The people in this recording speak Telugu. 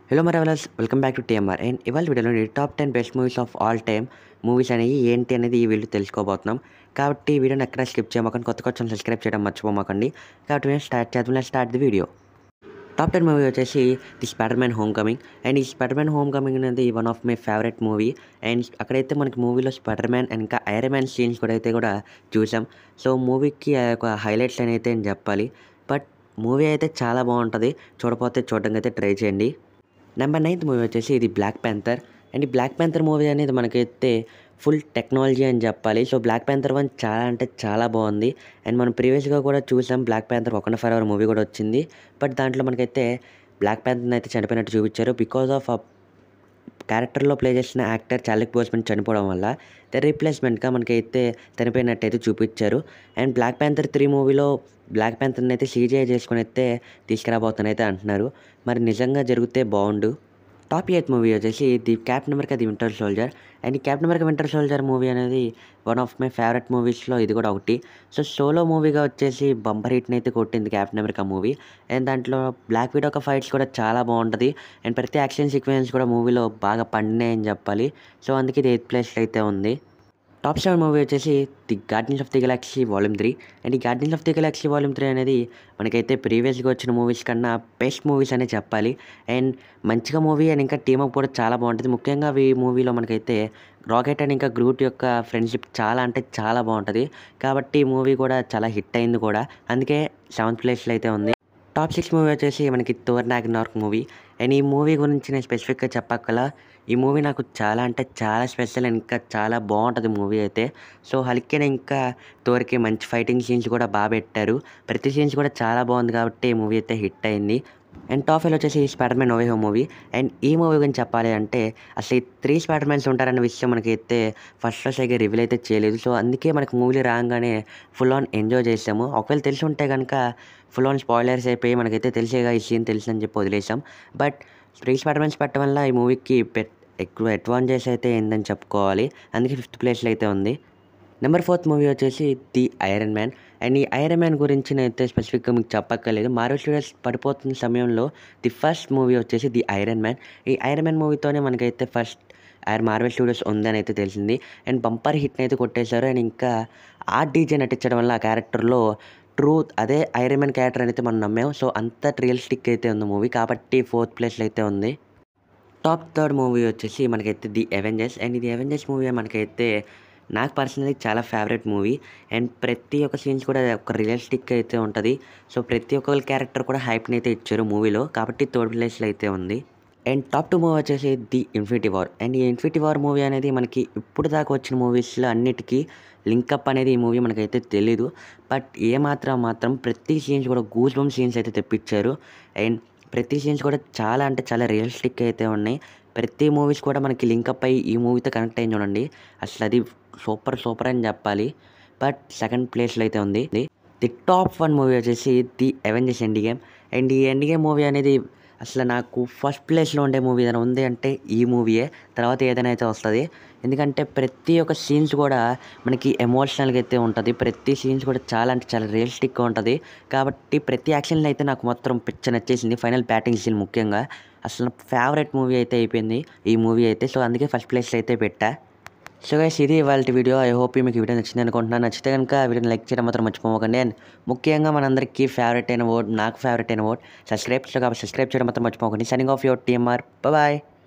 హలో మరవలస్ welcome back to TMR and ఇవాళ వీడియోలో top ten best movies of all time movies అనేవి ఏంటి అనేది ఈ వీడియో తెలుసుకోబోతున్నాం కాబట్టి ఈ వీడియోని ఎక్కడ స్కిప్ చేయమాకండి కొత్త కొత్త సబ్స్క్రైబ్ చేయడం మర్చిపోమాకండి కాబట్టి మేము స్టార్ట్ చేద్దాం start the video top ten movie వచ్చేసి the Spider Man Homecoming and ఈ స్పైడర్ మ్యాన్ హోమ్ కమింగ్ అనేది one of my favourite movie and అక్కడైతే మనకి మూవీలో స్పైడర్ మ్యాన్ అండ్ ఇంకా ఐరన్ మ్యాన్ సీన్స్ కూడా అయితే కూడా చూసాం సో మూవీకి ఆ యొక్క హైలైట్స్ అని అయితే నేను చెప్పాలి బట్ మూవీ అయితే చాలా బాగుంటుంది చూడపోతే చూడడానికి అయితే ట్రై చేయండి నెంబర్ నైన్త్ మూవీ వచ్చేసి ఇది బ్లాక్ ప్యాంథర్ అండ్ ఈ బ్లాక్ ప్యాంథర్ మూవీ అనేది మనకైతే ఫుల్ టెక్నాలజీ అని చెప్పాలి సో బ్లాక్ ప్యాంథర్ వన్ చాలా అంటే చాలా బాగుంది అండ్ మనం ప్రీవియస్గా కూడా చూసాం Black Panther Wakanda forever movie కూడా వచ్చింది బట్ దాంట్లో మనకైతే బ్లాక్ ప్యాంథర్ని అయితే చనిపోయినట్టు చూపించారు బికాస్ ఆఫ్ ఆ క్యారెక్టర్లో ప్లే చేసిన యాక్టర్ చార్లిక్ బోస్మెన్ చనిపోవడం వల్ల రీప్లేస్మెంట్గా మనకైతే చనిపోయినట్టు అయితే చూపించారు అండ్ బ్లాక్ ప్యాంథర్ త్రీ మూవీలో బ్లాక్ ప్యాంథర్ని అయితే సీజీఐ చేసుకుని అయితే తీసుకురాబోతున్నా అయితే అంటున్నారు మరి నిజంగా జరిగితే బాగుండు టాప్ ఎయిత్ మూవీ వచ్చేసి the Captain America the Winter Soldier and ఈ Captain America Winter Soldier movie అనేది వన్ ఆఫ్ మై ఫేవరెట్ మూవీస్లో ఇది కూడా ఒకటి సో సోలో మూవీగా వచ్చేసి బంపర్ హిట్ని అయితే కొట్టింది క్యాప్టెన్ అమెరికా మూవీ అండ్ దాంట్లో బ్లాక్ విడో ఒక ఫైట్స్ కూడా చాలా బాగుంటుంది అండ్ ప్రతి యాక్షన్ సీక్వెన్స్ కూడా మూవీలో బాగా పండినాయని చెప్పాలి సో అందుకే ఇది ఎయిత్ ప్లేస్లో అయితే ఉంది టాప్ సెవెన్ మూవీ వచ్చేసి the Guardians of the Galaxy volume three and ఈ Guardians of the Galaxy volume three అనేది మనకైతే ప్రీవియస్గా వచ్చిన మూవీస్ కన్నా బెస్ట్ మూవీస్ అనే చెప్పాలి అండ్ మంచిగా మూవీ అండ్ ఇంకా టీమ్ అప్ కూడా చాలా బాగుంటుంది ముఖ్యంగా ఈ మూవీలో మనకైతే రాకెట్ అండ్ ఇంకా గ్రూట్ యొక్క ఫ్రెండ్షిప్ చాలా అంటే చాలా బాగుంటుంది కాబట్టి ఈ మూవీ కూడా చాలా హిట్ అయింది కూడా అందుకే సెవెంత్ ప్లేస్లో అయితే ఉంది టాప్ సిక్స్ మూవీ వచ్చేసి మనకి తోర్ నార్క్ మూవీ అండ్ ఈ మూవీ గురించి నేను స్పెసిఫిక్గా చెప్పక్కల ఈ మూవీ నాకు చాలా అంటే చాలా స్పెషల్ అండ్ ఇంకా చాలా బాగుంటుంది మూవీ అయితే సో హల్కేనే ఇంకా తోర్కి మంచి ఫైటింగ్ సీన్స్ కూడా బాగా పెట్టారు ప్రతి సీన్స్ కూడా చాలా బాగుంది కాబట్టి ఈ మూవీ అయితే హిట్ అయింది అండ్ టాప్ ఫైవ్ వచ్చేసి Spider Man no way home movie and ఈ మూవీ గురించి చెప్పాలి అంటే అసలు ఈ త్రీ స్పైడర్ మ్యాన్స్ ఉంటారన్న విషయం మనకైతే ఫస్ట్లో సరిగ్గా రివీల్ అయితే చేయలేదు సో అందుకే మనకు మూవీ రాగానే ఫుల్ ఆన్ ఎంజాయ్ చేసాము ఒకవేళ తెలిసి ఉంటే కనుక ఫుల్ ఆన్ స్పాయిలర్స్ అయిపోయి మనకైతే తెలిసేగా ఈ సీన్ తెలుసని చెప్పి వదిలేసాం బట్ త్రీ స్పైడర్ మ్యాన్స్ పెట్టడం వల్ల ఈ మూవీకి పెట్ ఎక్కువ అడ్వాంటేజ్ అయితే ఏందని చెప్పుకోవాలి అందుకే ఫిఫ్త్ ప్లేస్లో అయితే ఉంది నెంబర్ ఫోర్త్ మూవీ వచ్చేసి ది ఐరన్ మ్యాన్ అండ్ ఈ ఐరన్ మ్యాన్ గురించి నేనైతే స్పెసిఫిక్గా మీకు చెప్పక్కర్లేదు మార్వల్ స్టూడియోస్ పడిపోతున్న సమయంలో ది ఫస్ట్ మూవీ వచ్చేసి ది ఐరన్ మ్యాన్ ఈ ఐరన్ మ్యాన్ మూవీతోనే మనకైతే ఫస్ట్ ఐర్ మార్వెల్ స్టూడియోస్ ఉందని అయితే తెలిసింది అండ్ బంపర్ హిట్ని అయితే కొట్టేశారు అండ్ ఇంకా ఆ డీజే నటించడం వల్ల ఆ క్యారెక్టర్లో ట్రూత్ అదే ఐరన్ మ్యాన్ క్యారెక్టర్ అయితే మనం నమ్మాం సో అంత రియలిస్టిక్ అయితే ఉంది మూవీ కాబట్టి ఫోర్త్ ప్లేస్లో అయితే ఉంది టాప్ థర్డ్ మూవీ వచ్చేసి మనకైతే ది అవెంజర్స్ అండ్ ఇది అవెంజర్స్ మూవీ మనకైతే నాకు పర్సనలీ చాలా ఫేవరెట్ మూవీ అండ్ ప్రతి ఒక్క సీన్స్ కూడా ఒక రియలిస్టిక్ అయితే ఉంటుంది సో ప్రతి ఒక్క క్యారెక్టర్ కూడా హైప్ని అయితే ఇచ్చారు మూవీలో కాబట్టి థర్డ్ ప్లేస్లో అయితే ఉంది అండ్ టాప్ టూ మూవీ వచ్చేసి ది ఇన్ఫినిటీ వార్ అండ్ ఈ ఇన్ఫినిటీ వార్ మూవీ అనేది మనకి ఇప్పుడు దాకా వచ్చిన మూవీస్లో అన్నిటికీ లింకప్ అనేది ఈ మూవీ మనకైతే తెలీదు బట్ ఏ మాత్రం మాత్రం ప్రతి సీన్స్ కూడా గూస్ బమ్ సీన్స్ అయితే తెప్పించారు అండ్ ప్రతి సీన్స్ కూడా చాలా అంటే చాలా రియలిస్టిక్ అయితే ఉన్నాయి ప్రతి మూవీస్ కూడా మనకి లింకప్ అయ్యి ఈ మూవీతో కనెక్ట్ అయింది చూడండి అసలు అది సూపర్ సూపర్ అని చెప్పాలి బట్ సెకండ్ ప్లేస్లో అయితే ఉంది ది టాప్ వన్ మూవీ వచ్చేసి the Avengers Endgame and ఈ ఎండి గేమ్ మూవీ అనేది అసలు నాకు ఫస్ట్ ప్లేస్లో ఉండే మూవీ ఏదైనా ఉంది అంటే ఈ మూవీయే తర్వాత ఏదైనా అయితే వస్తుంది ఎందుకంటే ప్రతి ఒక్క సీన్స్ కూడా మనకి ఎమోషనల్గా అయితే ఉంటుంది ప్రతి సీన్స్ కూడా చాలా అంటే చాలా రియలిస్టిక్గా ఉంటుంది కాబట్టి ప్రతి యాక్షన్లో అయితే నాకు మొత్తం పిచ్చ నచ్చేసింది ఫైనల్ బ్యాటింగ్ సీన్ ముఖ్యంగా అసలు ఫేవరెట్ మూవీ అయితే అయిపోయింది ఈ మూవీ అయితే సో అందుకే ఫస్ట్ ప్లేస్లో అయితే పెట్టా సో గైస్ ఇది ఇవాళ వీడియో ఐ హోప్ మీకు వీడియో నచ్చింది అనుకుంటున్నాను నచ్చితే కనుక వీడియోని లైక్ చేయడం మాత్రం మర్చిపోకండి అండ్ ముఖ్యంగా మనందరికీ ఫేవరెట్ అయిన వర్డ్ నాకు ఫేవరెట్ అయిన వర్డ్ సబ్స్క్రైబ్ కాబట్టి సబ్స్క్రైబ్ చేయడం మాత్రం మర్చిపోకండి signing off your TMR bye